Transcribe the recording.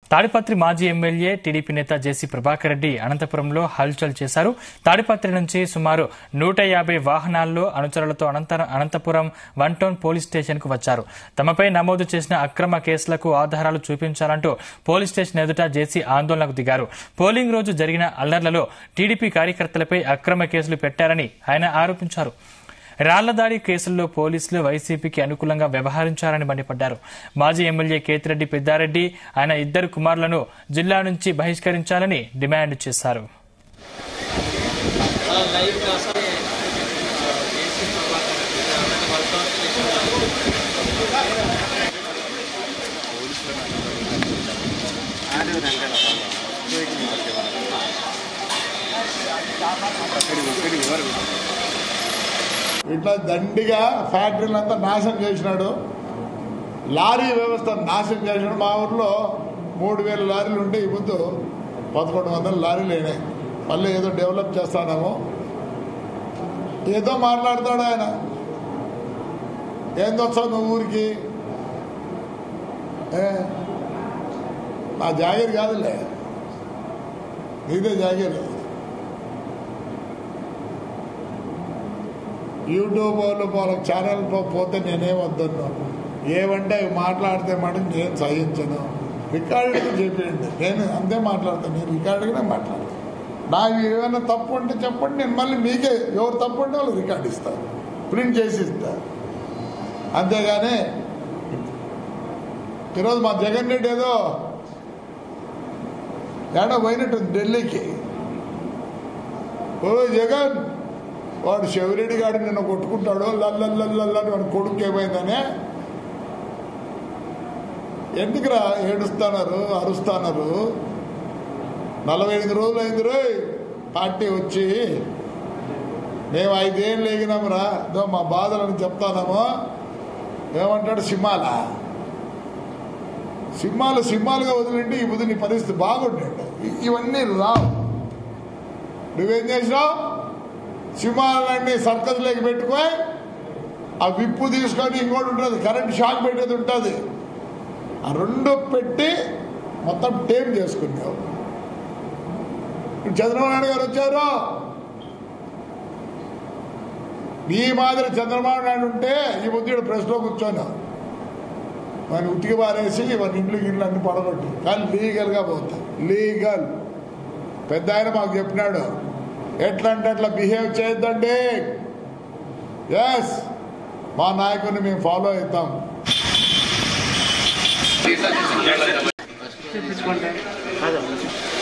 తాడిపత్రి మాజీ MLA TDP నేత జేసీ ప్రభాకర్ రెడ్డి అనంతపురంలో హల్చల్ చేశారు తాడిపత్రి నుంచి సుమారు నూట యాభై వాహనాల్లో అనుచరులతో అనంతర Anantapur one town police station కు వచ్చారు తమపై నమోదు చేసిన అక్రమ కేసులకు ఆధారాలు చూపించాలంటూ పోలీస్ స్టేషన్ ఎదుట జేసీ ఆందోళనకు దిగారు పోలింగ్ రోజు జరిగిన అల్లర్లలో టీడీపీ కార్యకర్తలపై అక్రమ కేసులు పెట్టారని ఆయన ఆరోపించారు రాళ్లదాడి కేసుల్లో పోలీసులు వైసీపీకి అనుకూలంగా వ్యవహరించారని మండిపడ్డారు మాజీ ఎమ్మెల్యే కేతిరెడ్డి పెద్దారెడ్డి ఆయన ఇద్దరు కుమారులను జిల్లా నుంచి బహిష్కరించాలని డిమాండ్ చేశారు ఇట్లా దండిగా ఫ్యాక్టరీలంతా నాశనం చేసినాడు లారీ వ్యవస్థ నాశనం చేసినాడు మా ఊర్లో మూడు వేల లారీలు ఉంటే ఈ ముందు పదకొండు వందల లారీలు అయినాయి మళ్ళీ ఏదో డెవలప్ చేస్తానేమో ఏదో మాట్లాడతాడు ఆయన ఏందొచ్చావు నువ్వు ఊరికి ఏ? నా జాగీర్ కాదులే నీదే జాగీర్ యూట్యూబ్ వాళ్ళు వాళ్ళకి ఛానల్ పోతే నేనేం వద్దను ఏమంటే అవి మాట్లాడితే మటుకు నేను సహించను రికార్డుకి చెప్పండి నేను అంతే మాట్లాడతాను నేను రికార్డుగానే మాట్లాడతాను నాకు ఏమైనా తప్పు ఉంటే చెప్పండి నేను మళ్ళీ మీకే ఎవరు తప్పు ఉంటే వాళ్ళు రికార్డు ఇస్తాను ప్రింట్ చేసి ఇస్తాను అంతేగాని ఈరోజు మా జగన్ రెడ్డి ఏదో ఏడో పోయినట్టుంది ఢిల్లీకి ఓ జగన్ వాడు శివరెడ్డి గాడు నిన్న కొట్టుకుంటాడు లల్లల్లల్లని వాడి కొడుకు ఏమైందనే ఎందుకురా ఏడుస్తున్నారు అరుస్తున్నారు నలభై ఎనిమిది రోజులు అయింది రోయ్ పార్టీ వచ్చి మేము ఐదేళ్ళు లేగినామురా దో మా బాధలను చెప్తానేమో ఏమంటాడు సింహాల సింహాలు సింహాలుగా వదిలింటే ఈ బుద్ధి నీ పరిస్థితి బాగుంటాడు ఇవన్నీ రావు నువ్వేం చేసినావు సింహాలన్నీ సర్కస్లోకి పెట్టుకొని ఆ విప్పు తీసుకొని ఇంకోటి ఉంటుంది కరెంట్ షాక్ పెట్టేది ఉంటుంది ఆ రెండు పెట్టి మొత్తం టేమ్ చేసుకున్నావు ఇప్పుడు చంద్రబాబు నాయుడు గారు వచ్చారు నీ మాదిరి చంద్రబాబు నాయుడు ఉంటే ఈ బుద్ధుడు ప్రెస్లో కూర్చోను వాడిని ఉతికి పారేసి వాడి ఇంట్లో ఇంట్లో అన్ని పడగొట్టి కానీ లీగల్గా పోతా లీగల్ పెద్ద ఆయన మాకు చెప్పినాడు ఎట్లా అంటే అట్లా బిహేవ్ చేయొద్దండి ఎస్ మా నాయకుడిని మేము ఫాలో అవుతాం తీసుకుంటే